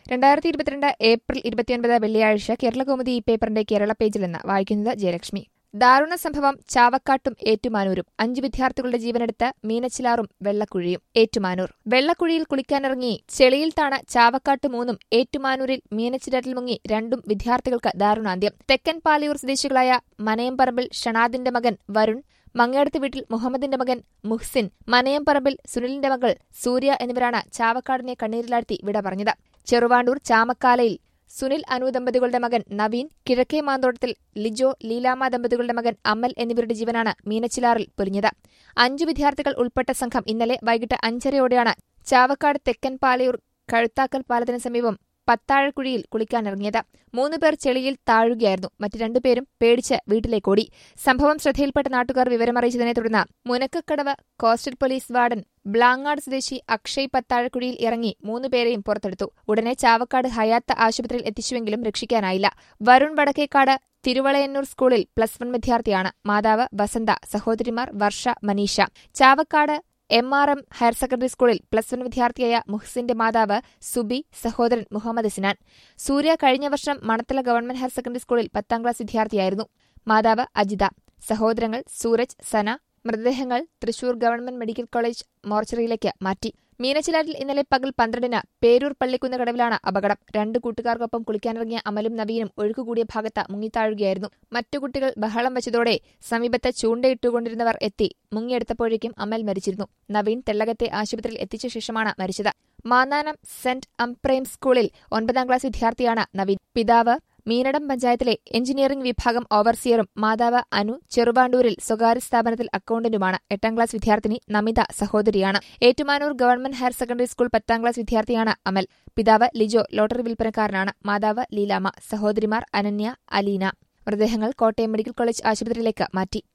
രണ്ടായിരത്തി ഇരുപത്തിരണ്ട് ഏപ്രിൽ ഇരുപത്തിയൊൻപത് വെള്ളിയാഴ്ച കേരളകൗമുദി ഈ പേപ്പറിന്റെ കേരള പേജിൽ നിന്ന് വായിക്കുന്നത് ജയലക്ഷ്മി ദാരുണ സംഭവം ചാവക്കാട്ടും ഏറ്റുമാനൂരും അഞ്ച് വിദ്യാർത്ഥികളുടെ ജീവനെടുത്ത് മീനച്ചിലാറും വെള്ളക്കുഴിയും ഏറ്റുമാനൂർ വെള്ളക്കുഴിയിൽ കുളിക്കാനിറങ്ങി ചെളിയിൽ താണ ചാവക്കാട്ട് മൂന്നും ഏറ്റുമാനൂരിൽ മീനച്ചിലാറ്റിൽ മുങ്ങി രണ്ടും വിദ്യാർത്ഥികൾക്ക് ദാരുണാന്ത്യം തെക്കൻ പാലിയൂർ സ്വദേശികളായ മനയംപറമ്പിൽ ഷണാദിന്റെ മകൻ വരുൺ മങ്ങേടത്ത് വീട്ടിൽ മുഹമ്മദിന്റെ മകൻ മുഹ്സിൻ മനയംപറമ്പിൽ സുനിലിന്റെ മകൾ സൂര്യ എന്നിവരാണ് ചാവക്കാടിനെ കണ്ണീരിലാഴ്ത്തി വിട പറഞ്ഞത് ചെറുവാണ്ടൂർ ചാമക്കാലയിൽ സുനിൽ അനു ദമ്പതികളുടെ മകൻ നവീൻ കിഴക്കേ മാന്തോട്ടത്തിൽ ലിജോ ലീലാമ ദമ്പതികളുടെ മകൻ അമൽ എന്നിവരുടെ ജീവനാണ് മീനച്ചിലാറിൽ പൊലിഞ്ഞത് അഞ്ചു വിദ്യാർത്ഥികൾ ഉൾപ്പെട്ട സംഘം ഇന്നലെ വൈകിട്ട് അഞ്ചരയോടെയാണ് ചാവക്കാട് തെക്കൻ പാലയൂർ കഴുത്താക്കൽ പാലത്തിന് സമീപം പത്താഴക്കുഴിയിൽ കുളിക്കാനിറങ്ങിയത് മൂന്നുപേർ ചെളിയിൽ താഴുകയായിരുന്നു മറ്റു രണ്ടുപേരും പേടിച്ച് വീട്ടിലേക്കോടി സംഭവം ശ്രദ്ധയിൽപ്പെട്ട നാട്ടുകാർ വിവരമറിയിച്ചതിനെ തുടർന്ന് Munakkakadavu coastal police warden Blangad സ്വദേശി അക്ഷയ് പത്താഴക്കുഴിയിൽ ഇറങ്ങി മൂന്നുപേരെയും പുറത്തെടുത്തു ഉടനെ ചാവക്കാട് ഹയാത്ത് ആശുപത്രിയിൽ എത്തിച്ചുവെങ്കിലും രക്ഷിക്കാനായില്ല വരുൺ വടക്കേക്കാട് തിരുവളയന്നൂർ സ്കൂളിൽ പ്ലസ് വൺ വിദ്യാർത്ഥിയാണ് മാതാവ് വസന്ത സഹോദരിമാർ Varsha Manisha Chavakkad M R M higher secondary സ്കൂളിൽ പ്ലസ് വൺ വിദ്യാർത്ഥിയായ മുഹ്സിന്റെ മാതാവ് സുബി സഹോദരൻ മുഹമ്മദ് സിനാൻ സൂര്യ കഴിഞ്ഞ വർഷം മണത്തല ഗവൺമെന്റ് ഹയർ സെക്കൻഡറി സ്കൂളിൽ പത്താം ക്ലാസ് വിദ്യാർത്ഥിയായിരുന്നു മാതാവ് അജിത സഹോദരങ്ങൾ സൂരജ് സന മൃതദേഹങ്ങൾ തൃശൂർ ഗവൺമെന്റ് മെഡിക്കൽ കോളേജ് മോർച്ചറിയിലേക്ക് മാറ്റി മീനച്ചിലാറ്റിൽ ഇന്നലെ പകൽ പന്ത്രണ്ടിന് പേരൂർ പള്ളിക്കുന്ന് കടവിലാണ് അപകടം രണ്ട് കൂട്ടുകാർക്കൊപ്പം കുളിക്കാനിറങ്ങിയ അമലും നവീനും ഒഴുക്കുകൂടിയ ഭാഗത്ത് മുങ്ങിത്താഴുകയായിരുന്നു മറ്റു കുട്ടികൾ ബഹളം വെച്ചതോടെ സമീപത്ത് ചൂണ്ടയിട്ടുകൊണ്ടിരുന്നവർ എത്തി മുങ്ങിയെടുത്തപ്പോഴേക്കും അമൽ മരിച്ചിരുന്നു നവീൻ തെള്ളകത്തെ ആശുപത്രിയിൽ എത്തിച്ച ശേഷമാണ് മരിച്ചത് മാന്നാനം സെന്റ് അംപ്രേം സ്കൂളിൽ ഒൻപതാം ക്ലാസ് വിദ്യാർത്ഥിയാണ് നവീൻ പിതാവ് മീനടം പഞ്ചായത്തിലെ എഞ്ചിനീയറിംഗ് വിഭാഗം ഓവർസിയറും മാതാവ് അനു ചെറുവാണ്ടൂരിൽ സ്വകാര്യ സ്ഥാപനത്തിൽ അക്കൌണ്ടന്റുമാണ് എട്ടാം ക്ലാസ് വിദ്യാർത്ഥിനി നമിത സഹോദരിയാണ് Ettumanoor government higher secondary school പത്താം ക്ലാസ് വിദ്യാർത്ഥിയാണ് അമൽ പിതാവ് ലിജോ ലോട്ടറി വിൽപ്പനക്കാരനാണ് മാതാവ് ലീലാമ സഹോദരിമാർ അനന്യ അലീന മൃതദേഹങ്ങൾ കോട്ടയം മെഡിക്കൽ കോളേജ് ആശുപത്രിയിലേക്ക് മാറ്റി